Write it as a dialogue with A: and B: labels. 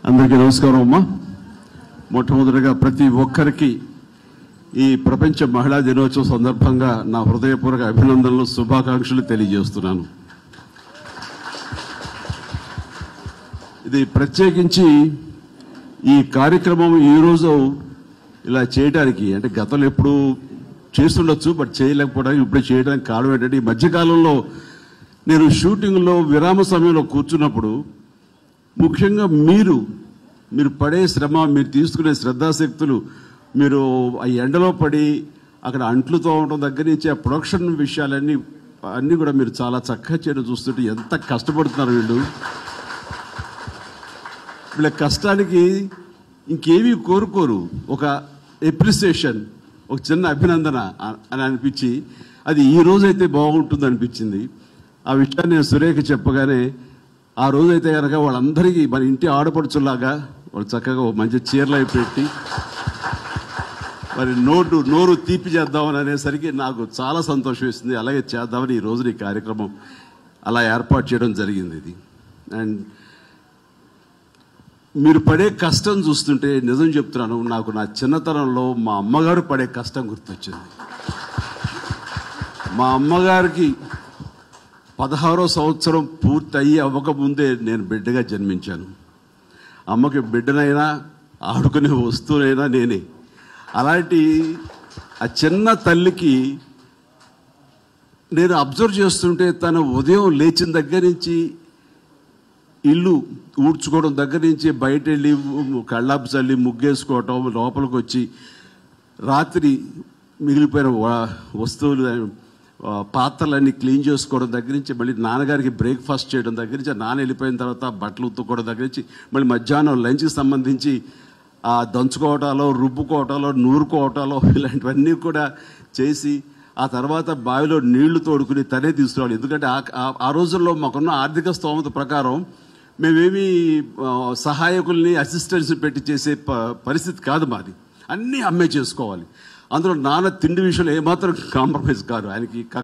A: అందరికీ నమస్కారం అమ్మా మొట్టమొదటిగా ప్రతి ఒక్కరికి ఈ ప్రపంచ మహిళా దినోత్సవం సందర్భంగా నా హృదయపూర్వక అభినందనలు శుభాకాంక్షలు తెలియజేస్తున్నాను ఇది ప్రత్యేకించి ఈ కార్యక్రమం ఈరోజు ఇలా చేయడానికి అంటే గతంలో ఎప్పుడు చేస్తుండొచ్చు బట్ చేయలేకపోవడానికి ఇప్పుడు చేయడానికి కారణం ఏంటంటే ఈ మధ్యకాలంలో నేను షూటింగ్లో విరామ సమయంలో కూర్చున్నప్పుడు ముఖ్యంగా మీరు మీరు పడే శ్రమ మీరు తీసుకునే శ్రద్ధాశక్తులు మీరు ఆ ఎండలో పడి అక్కడ అంట్లు తోమడం దగ్గర నుంచి ఆ ప్రొడక్షన్ విషయాలన్నీ అన్నీ కూడా మీరు చాలా చక్కగా చేయడం చూస్తుంటే ఎంత కష్టపడుతున్నారు వీళ్ళు వీళ్ళ కష్టానికి ఇంకేమీ కోరుకోరు ఒక ఎప్రిసియేషన్ ఒక చిన్న అభినందన అ- అని అనిపించి అది ఈ రోజైతే బాగుంటుంది అనిపించింది ఆ విషయాన్ని నేను సురేఖ చెప్పగానే ఆ రోజైతే కనుక వాళ్ళందరికీ మన ఇంటి ఆడపడుచులాగా వాళ్ళు చక్కగా ఒక మంచి చీరలు అవి పెట్టి మరి నోటు నోరు తీపి చేద్దామని అనేసరికి నాకు చాలా సంతోషం వేసింది అలాగే చేద్దామని ఈ రోజున ఈ కార్యక్రమం అలా ఏర్పాటు చేయడం జరిగింది ఇది అండ్ మీరు పడే కష్టం చూస్తుంటే నిజం చెప్తున్నాను నాకు నా చిన్నతనంలో మా అమ్మగారు పడే కష్టం గుర్తొచ్చింది మా అమ్మగారికి పదహారో సంవత్సరం పూర్తి అయ్యి అవ్వకముందే నేను బిడ్డగా జన్మించాను అమ్మకి బిడ్డనైనా ఆడుకునే వస్తువునైనా నేనే అలాంటి ఆ చిన్న తల్లికి నేను అబ్జర్వ్ చేస్తుంటే తన ఉదయం లేచిన దగ్గర నుంచి ఇల్లు ఊడ్చుకోవడం దగ్గర నుంచి బయట వెళ్ళి కళ్ళాపు చల్లి ముగ్గేసుకోవటం లోపలికి వచ్చి రాత్రి మిగిలిపోయిన వ- వస్తువులు ఆ, పాత్రలన్నీ క్లీన్ చేసుకోవడం దగ్గర నుంచి మళ్ళీ నాన్నగారికి బ్రేక్ఫాస్ట్ చేయడం దగ్గర నుంచి నాన్న వెళ్ళిపోయిన తర్వాత బట్టలు ఉత్తుకోవడం దగ్గర నుంచి మళ్ళీ మధ్యాహ్నం లంచ్కి సంబంధించి ఆ దంచుకోవటాలో రుబ్బుకోవటాలో నూరుకోవటాలో ఇలాంటివన్నీ కూడా చేసి ఆ తర్వాత బావిలో నీళ్లు తోడుకుని తనే తీసుకురావాలి ఎందుకంటే ఆ- ఆ- ఆ రోజుల్లో మాకున్న ఆర్థిక స్తోమత ప్రకారం మేమేమి ఆ, సహాయకుల్ని అసిస్టెంట్స్ పెట్టి చేసే ప- పరిస్థితి కాదు మాది అన్నీ అమ్మే చేసుకోవాలి అందులో నాన్న తిండి విషయంలో ఏమాత్రం కాంప్రమైజ్ కాదు ఆయనకి క-